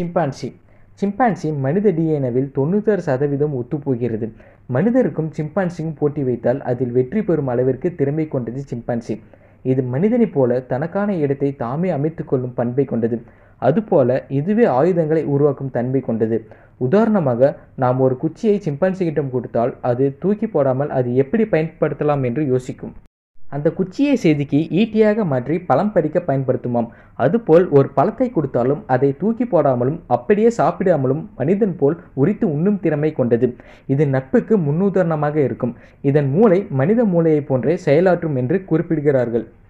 chimpanzee chimpanzee மனித டிஎன்ஏவில் தொண்ணூத்தாறு சதவீதம் ஒத்துப்போகிறது மனிதருக்கும் சிம்பான்சிக்கும் போட்டி வைத்தால் அதில் வெற்றி பெறும் அளவிற்கு திறமை கொண்டது சிம்பான்சி இது மனிதனைப் போல தனக்கான இடத்தை தாமே அமைத்து கொள்ளும் பண்பை கொண்டது அதுபோல இதுவே ஆயுதங்களை உருவாக்கும் தன்மை கொண்டது உதாரணமாக நாம் ஒரு குச்சியை சிம்பான்சியிடம் கொடுத்தால் அது தூக்கி போடாமல் அது எப்படி பயன்படுத்தலாம் என்று யோசிக்கும் அந்த குச்சியை செதுக்கி ஈட்டியாக மாற்றி பழம் பறிக்க பயன்படுத்துமாம் அதுபோல் ஒரு பழத்தை கொடுத்தாலும் அதை தூக்கி போடாமலும் அப்படியே சாப்பிடாமலும் மனிதன் போல் உரித்து உண்ணும் திறமை கொண்டது இது நட்புக்கு முன்னுதாரணமாக இருக்கும் இதன் மூளை மனித மூளையைப் போன்றே செயலாற்றும் என்று குறிப்பிடுகிறார்கள்